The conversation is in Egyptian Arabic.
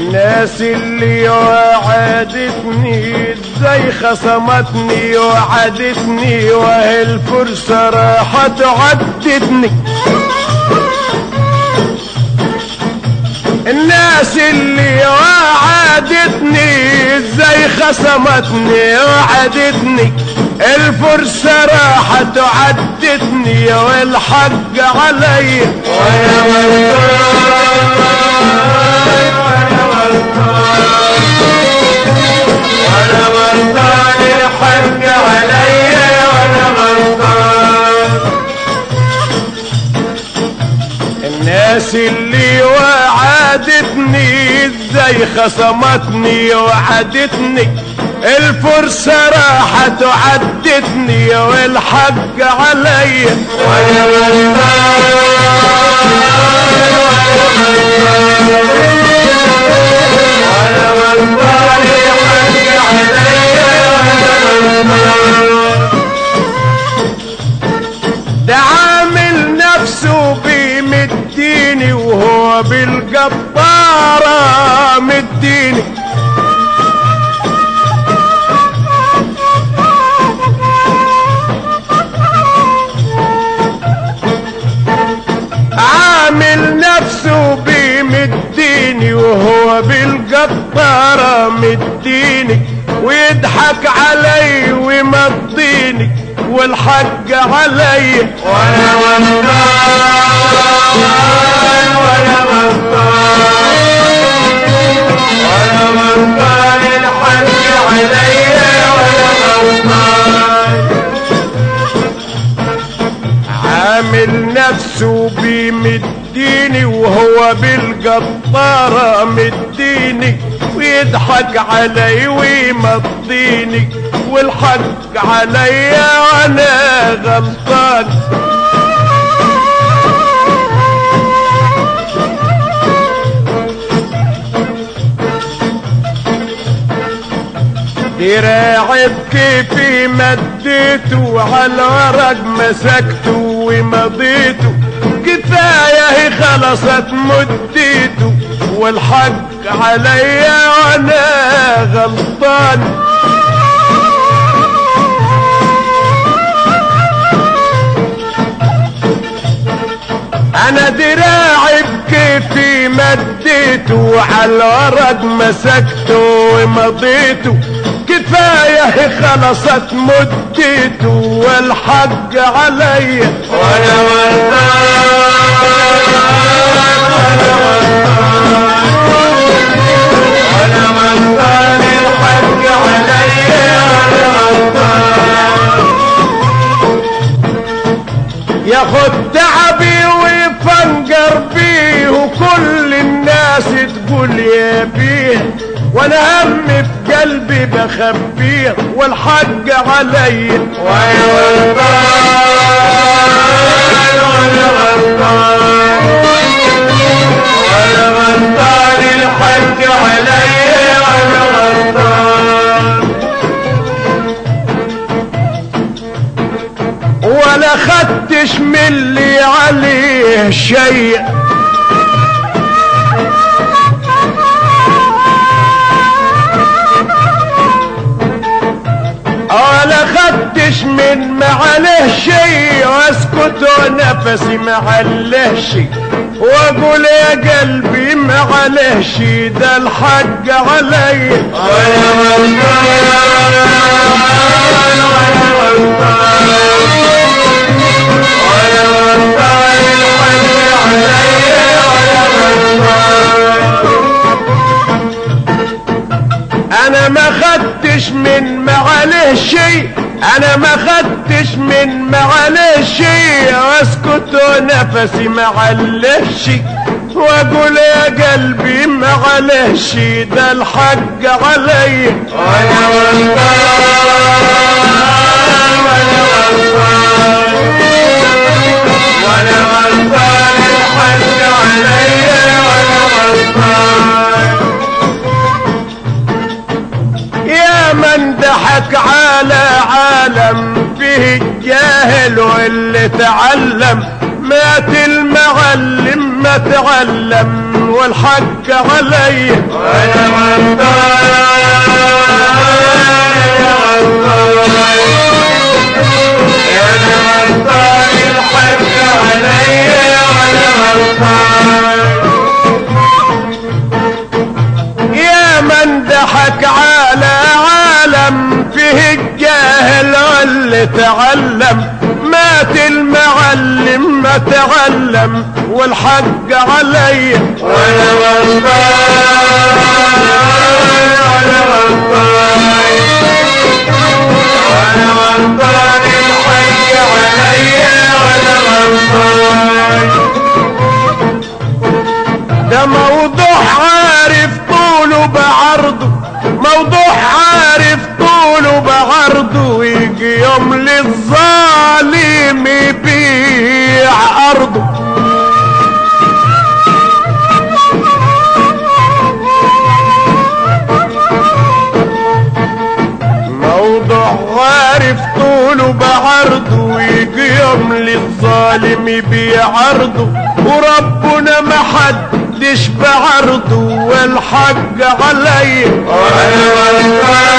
الناس اللي وعدتني ازاي خصمتني وعدتني وهي الفرصة راحت عدتني الناس اللي وعدتني ازاي خصمتني وعدتني الفرصة راحت وعدتني والحق علي وانا غلطان وانا غلطان وانا غلطان الحق علي وانا غلطان الناس اللي وعدتني ازاي خصمتني وعدتني الفرصة راحت وعدتني والحق علي وانا غلطان وانا غلطان الحق علي وانا غلطان ده عامل نفسه بيمديني وهو بالجبارة مديني عامل نفسه بيمديني وهو بالجبارة مديني ويضحك علي ويمضيني والحق علي وانا غلطان وانا غلطان وانا غلطان الحق علي وانا غلطان عامل نفسه بيمديني وهو بالقطارة مديني ويضحك علي ويمضيني والحق علي وانا غلطان دراعي بكيفي مديته على الورق مسكته ومضيته كفاية خلصت مديته والحق عليا وانا غلطان انا دراعي بكيفي مديته على الورق مسكته ومضيته كفاية خلصت مدته والحق علي وانا غلطان وانا غلطان وانا غلطان الحق علي وانا غلطان ياخد تعبي ويفنجر بيه وكل الناس تقول يا بيه وانا هم في قلبي بخبيه والحق علي وانا غلطان وانا غلطان وانا غلطان الحق علي وانا غلطان ولا خدتش من اللي عليه شيء ولا خدتش من معله شيء واسكت ونفسي معله شيء واقول يا قلبي معله شيء ده الحق علي وانا غلطان وانا غلطان وانا غلطان الحق علي وانا غلطان انا ما خدتش من معاله شيء انا ما خدتش من معاله شيء واسكت ونفسي معله شيء واقول يا قلبي معله شيء ده الحق علي وانا غلطان وانا غلطان وانا غلطان الحق علي وانا غلطان يا من ضحك على عالم فيه الجاهل واللي تعلم مات المعلم ما تعلم والحق علي وانا غلطان يا غلطان يا انا غلطان الحق عليا وانا غلطان يا من ضحك على عالم فيه الجاهل واللي تعلم مات المعلم ما تعلم والحق علي وانا غلطان وانا غلطان وانا غلطان الحق عليا وانا غلطان ده موضوع عارف طوله بعرضه موضوع عارف طوله بعرضه ويجي يوم للظالم يبيع ارضه موضوع عارف طوله بعرضه ويجي يوم للظالم يبيع عرضه وربنا ما حدش بعرضه والحق علي وانا غلطان